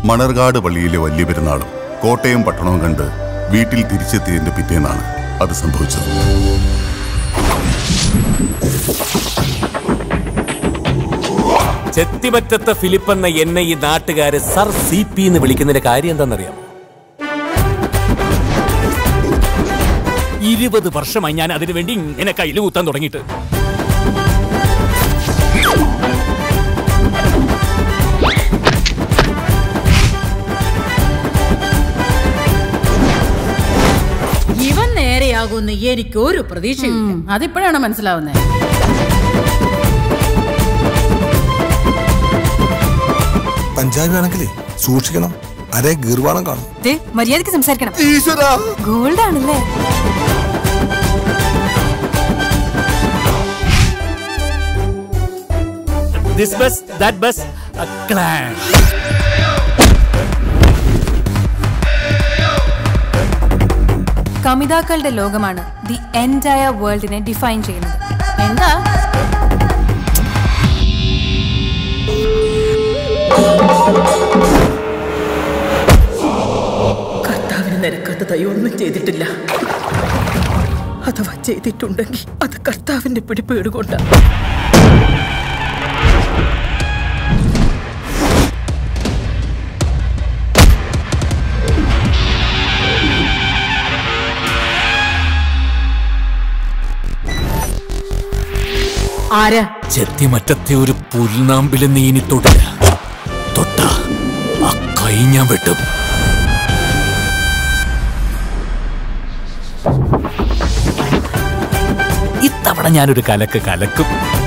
മണർകാട് പള്ളിയിലെ വലിയ പെരുന്നാളും കോട്ടയം പട്ടണവും കണ്ട് വീട്ടിൽ തിരിച്ചെത്തിയതിന്റെ പിറ്റേന്നാണ് അത് സംഭവിച്ചത് ചെത്തിമറ്റത്തെ ഫിലിപ്പ് എന്ന എന്നെ ഈ നാട്ടുകാര് സർ സി പി എന്ന് വിളിക്കുന്നതിന്റെ കാര്യം എന്താണെന്നറിയാമോ ഇരുപത് വർഷമായി ഞാൻ അതിനു വേണ്ടി ഇങ്ങനെ കയ്യിൽ കുത്താൻ തുടങ്ങിയിട്ട് ഇവൻ നേരെയാകുമെന്ന് എനിക്ക് ഒരു പ്രതീക്ഷയില്ല അതിപ്പോഴാണ് മനസ്സിലാവുന്നത് പഞ്ചാബി ആണെങ്കിലേ സൂക്ഷിക്കണം അരേ ഗീർവാണം കാണും ദേ, മര്യാദയ്ക്ക് സംസാരിക്കണം ഈശ്വരാ ഗോൾഡ് ആണല്ലേ this bus that bus clash കമിതാക്കളുടെ ലോകമാണ് ദി എൻറ്റയർ വേൾഡിനെ ഡിഫൈൻ ചെയ്യുന്നത് എന്താ കർത്താവിന് നിരക്കാത്ത ദയൊന്നും ചെയ്തിട്ടില്ല അഥവാ ചെയ്തിട്ടുണ്ടെങ്കിൽ അത് കർത്താവിന്റെ പിടിപ്പേട് കൊണ്ടാണ് ആരാ ചെത്തിമറ്റത്തെ ഒരു പുൽനാമ്പില് നീ ഇനി തൊടില്ല തൊട്ട ആ കൈ ഞാൻ വെട്ടും ഇത്തവണ ഞാനൊരു കലക്ക് കലക്കും